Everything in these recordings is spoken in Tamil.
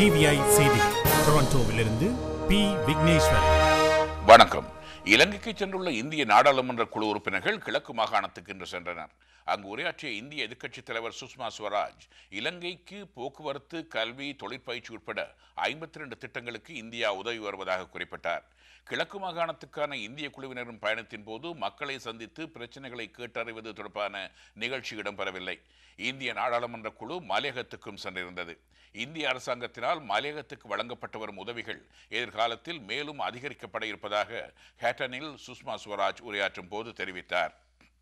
டிவிஐ செய்திகள் டொரண்டோவிலிருந்து பி விக்னேஸ்வர் வணக்கம் இலங்கைக்கு சென்றுள்ள இந்திய நாடாளுமன்ற குழு உறுப்பினர்கள் கிழக்கு மாகாணத்துக்கு இன்று சென்றனர் அங்கு உரையாற்றிய இந்திய எதிர்க்கட்சித் தலைவர் சுஷ்மா ஸ்வராஜ் இலங்கைக்கு போக்குவரத்து கல்வி தொழிற்பயிற்சி உட்பட ஐம்பத்தி ரெண்டு திட்டங்களுக்கு இந்தியா உதவி வருவதாக குறிப்பிட்டார் கிழக்கு மாகாணத்துக்கான இந்திய குழுவினரின் பயணத்தின் போது மக்களை சந்தித்து பிரச்சனைகளை கேட்டறிவது தொடர்பான நிகழ்ச்சி இடம்பெறவில்லை இந்திய நாடாளுமன்ற குழு மலையகத்துக்கும் சென்றிருந்தது இந்திய அரசாங்கத்தினால் மலையகத்துக்கு வழங்கப்பட்டு வரும் உதவிகள் எதிர்காலத்தில் மேலும் அதிகரிக்கப்பட இருப்பதாக ஹேட்டனில் சுஷ்மா ஸ்வராஜ் உரையாற்றும் போது தெரிவித்தார்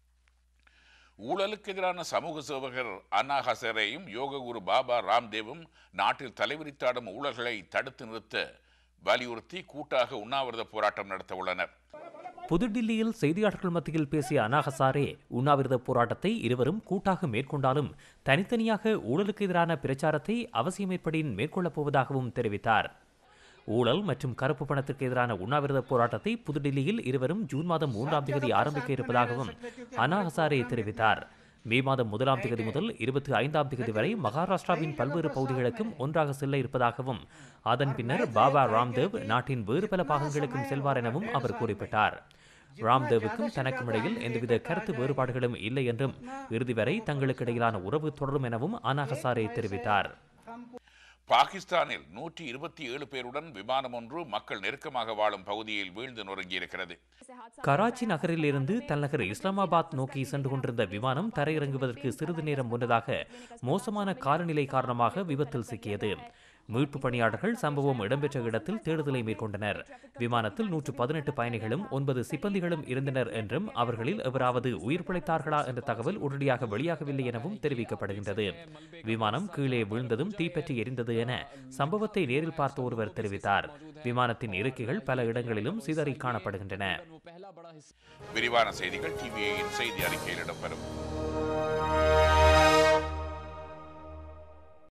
ஊழலுக்கு எதிரான சமூக சேவகர் அண்ணா ஹசரையும் யோக குரு பாபா ராம்தேவும் நாட்டில் தலைவிரித்தாடும் ஊழல்களை தடுத்து நிறுத்த வலியுறுத்தி கூட்டாக உண்ணாவிரத போராட்டம் நடத்த உள்ளனர் புதுடில்லியில் செய்தியாளர்கள் மத்தியில் பேசிய அனா ஹசாரே உண்ணாவிரத போராட்டத்தை இருவரும் கூட்டாக மேற்கொண்டாலும் தனித்தனியாக ஊழலுக்கு எதிரான பிரச்சாரத்தை அவசியமேற்படின் மேற்கொள்ளப் போவதாகவும் தெரிவித்தார் ஊழல் மற்றும் கருப்பு பணத்திற்கு எதிரான உண்ணாவிரத போராட்டத்தை புதுடில்லியில் இருவரும் ஜூன் மாதம் மூன்றாம் தேதி ஆரம்பிக்க இருப்பதாகவும் அனா ஹசாரே தெரிவித்தார் மே மாதம் முதலாம் தேதி முதல் இருபத்தி ஐந்தாம் தேதி வரை மகாராஷ்டிராவின் பல்வேறு பகுதிகளுக்கும் ஒன்றாக செல்ல இருப்பதாகவும் அதன் பின்னர் பாபா ராம்தேவ் நாட்டின் வேறு பல பாகங்களுக்கும் செல்வார் எனவும் அவர் குறிப்பிட்டார் ராம்தேவுக்கும் தனக்கும் இடையில் எந்தவித கருத்து வேறுபாடுகளும் இல்லை என்றும் இறுதி வரை தங்களுக்கு இடையிலான உறவு தொடரும் எனவும் அனா ஹசாரே தெரிவித்தார் பாகிஸ்தானில் நூற்றி இருபத்தி ஏழு பேருடன் விமானம் ஒன்று மக்கள் நெருக்கமாக வாழும் பகுதியில் வீழ்ந்து நொறுங்கியிருக்கிறது கராச்சி நகரில் இருந்து தலைநகர் இஸ்லாமாபாத் நோக்கி சென்று கொண்டிருந்த விமானம் தரையிறங்குவதற்கு சிறிது நேரம் முன்னதாக மோசமான காலநிலை காரணமாக விபத்தில் சிக்கியது மீட்பு பணியாளர்கள் சம்பவம் இடம்பெற்ற இடத்தில் தேடுதலை மேற்கொண்டனர் விமானத்தில் நூற்று பதினெட்டு பயணிகளும் ஒன்பது சிப்பந்திகளும் இருந்தனர் என்றும் அவர்களில் எவராவது உயிர் பிழைத்தார்களா என்ற தகவல் உடனடியாக வெளியாகவில்லை எனவும் தெரிவிக்கப்படுகின்றது விமானம் கீழே விழுந்ததும் தீப்பற்றி எரிந்தது என சம்பவத்தை நேரில் பார்த்த ஒருவர் தெரிவித்தார் விமானத்தின் இருக்கைகள் பல இடங்களிலும் சிதறி காணப்படுகின்றன விரிவான செய்திகள் டிவியின் செய்தி அறிக்கையில் இடம்பெறும்